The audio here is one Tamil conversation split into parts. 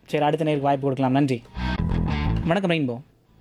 சரி அடுத்த நேருக்கு வாய்ப்பு கொடுக்கலாம் நன்றி வணக்கம் ரெயின்போ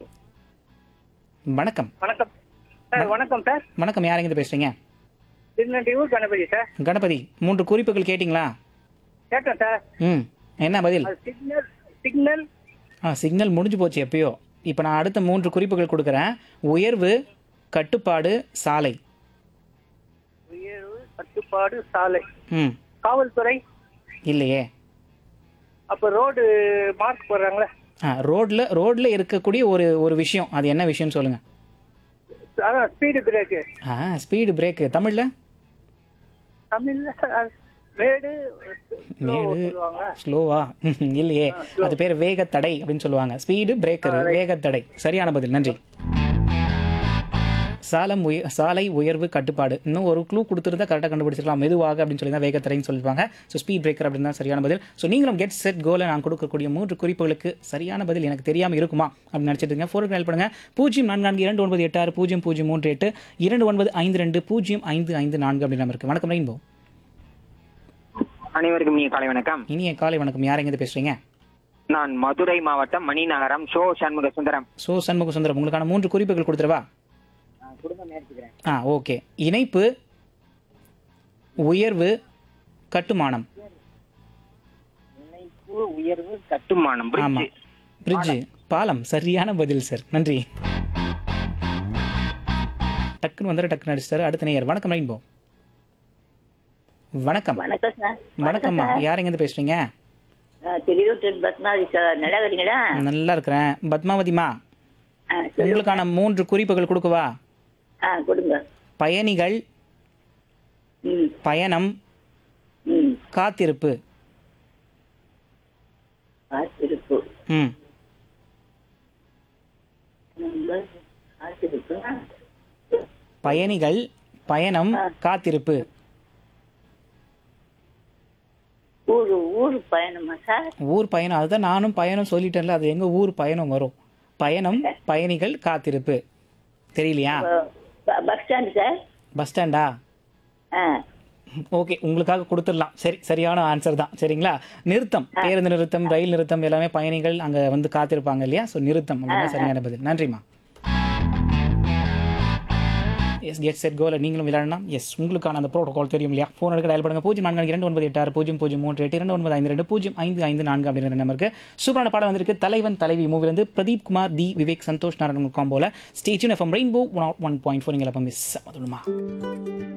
வணக்கம் வணக்கம் சார் வணக்கம் சார் வணக்கம் யாருங்க பேசுறீங்க திருநெல்வேலூர் கணபதி சார் கணபதி மூன்று குறிப்புகள் கேட்டிங்களா கேட்டேன் சார் ம் என்ன பதில் அது சிக்னல் சிக்னல் ஆ சிக்னல் முடிஞ்சு போச்சு எப்பயோ இப்போ நான் அடுத்த மூன்று குறிப்புகள் கொடுக்குறேன் உயர்வு கட்டுப்பாடு சாலை உயர்வு கட்டுப்பாடு சாலை ம் காவல்துறை இல்லையே அப்ப ரோடு மார்க் போடுறாங்களே ஆ ரோட்ல ரோட்ல இருக்கக்கூடிய ஒரு ஒரு விஷயம் அது என்ன விஷயம்னு சொல்லுங்க அதான் ஸ்பீடு பிரேக்கு ஆ ஸ்பீடு பிரேக்கு தமிழ்ல தமிழ்ல அது மேடு slow மேடு சொல்லுவாங்க ஸ்லோவா இல்லையே அது பேர் வேகத்தடை அப்படின்னு சொல்லுவாங்க ஸ்பீடு பிரேக்கர் வேகத்தடை சரியான பதில் நன்றி சாலம் உய சாலை உயர்வு கட்டுப்பாடு இன்னும் ஒரு க்ளூ கொடுத்துருந்தா கரெக்டாக கண்டுபிடிச்சிருக்கலாம் மெதுவாக அப்படின்னு சொல்லி தான் வேகத்தடைன்னு சொல்லிருப்பாங்க ஸோ ஸ்பீட் பிரேக்கர் அப்படின்னு தான் சரியான பதில் ஸோ நீங்களும் கெட் செட் கோலை நான் கொடுக்கக்கூடிய மூன்று குறிப்புகளுக்கு சரியான பதில் எனக்கு தெரியாமல் இருக்குமா அப்படின்னு நினச்சிட்டு இருக்கேன் ஃபோருக்கு ஹெல்ப் பண்ணுங்க பூஜ்ஜியம் நான்கு நான்கு இரண்டு ஒன்பது எட்டு ஆறு பூஜ்ஜியம் பூஜ்ஜியம் மூன்று எட்டு இரண்டு ஒன்பது ஐந்து ரெண்டு பூஜ்ஜியம் ஐந்து ஐந்து நான்கு அப்படின்னு நம்ம இருக்கு வணக்கம் ரெயின்போ அனைவருக்கும் நீங்க காலை வணக்கம் இனிய காலை வணக்கம் யார் எங்கேருந்து பேசுறீங்க நான் மதுரை மாவட்டம் மணிநகரம் ஷோ சண்முக சுந்தரம் ஸோ சண்முக சுந்தரம் உங்களுக்கான மூன்று குறிப்புகள் கொடுத்துருவா குடும்பம் நேர்த்துக்கிறேன் ஆ ஓகே இணைப்பு உயர்வு கட்டுமானம் இணைப்பு உயர்வு கட்டுமானம் ஆமா bridge. பிரிட்ஜு பாலம் சரியான பதில் சார் நன்றி டக்குன்னு வந்துட டக்குன்னு அடிச்சிட்டாரு அடுத்த நேயர் வணக்கம் ரெயின்போ வணக்கம் வணக்கம் சார் வணக்கம்மா யார் எங்கேருந்து பேசுறீங்க நான் திருவிழூர் பத்மாவதி சார் நல்லா வரீங்களா நல்லா இருக்கிறேன் பத்மாவதிமா ஆ சொல்லு உங்களுக்கான மூன்று குறிப்புகள் கொடுக்கவா ஆ கொடுங்க பயணிகள் ம் பயணம் ம் காத்திருப்பு காத்திருப்பு ம் நம்பர் காத்திருப்பு பயணிகள் பயணம் காத்திருப்பு ஊர் ஊர் பயணமா சார் ஊர் பயணம் அதுதான் நானும் பயணம் சொல்லிட்டேன்ல அது எங்க ஊர் பயணம் வரும் பயணம் பயணிகள் காத்திருப்பு தெரியலையா ப- பஸ் ஸ்டாண்டு சார் பஸ் ஸ்டாண்டா ஆ ஓகே உங்களுக்காக கொடுத்துடலாம் சரி சரியான ஆன்சர் தான் சரிங்களா நிறுத்தம் பேருந்து நிறுத்தம் ரயில் நிறுத்தம் எல்லாமே பயணிகள் அங்க வந்து காத்திருப்பாங்க இல்லையா ஸோ நிறுத்தம் அப்படின்னா சரியான பதில் நன்றிம்மா எஸ் கெட் செட் கோல நீங்களும் விளையாடலாம் எஸ் உங்களுக்கான அந்த ப்ரோட்டோகால் தெரியும் இல்லையா ஃபோன் எடுக்க டயல் பண்ணுங்க பூஜ்ஜியம் நான்கு இரண்டு ஒன்பது எட்டு ஆறு பூஜ்ஜியம் பூஜ்ஜியம் மூன்று எட்டு இரண்டு ஒன்பது ஐந்து ரெண்டு பூஜ்ஜியம் ஐந்து ஐந்து நான்கு அப்படிங்கிற நம்பருக்கு சூப்பரான பாடம் வந்திருக்கு தலைவன் தலைவி மூவிலிருந்து பிரதீப் குமார் தி விவேக் சந்தோஷ் நாராயணன் காம்போல ஸ்டேஜன் FM Rainbow one one point four நீங்கள் மிஸ் மதுமா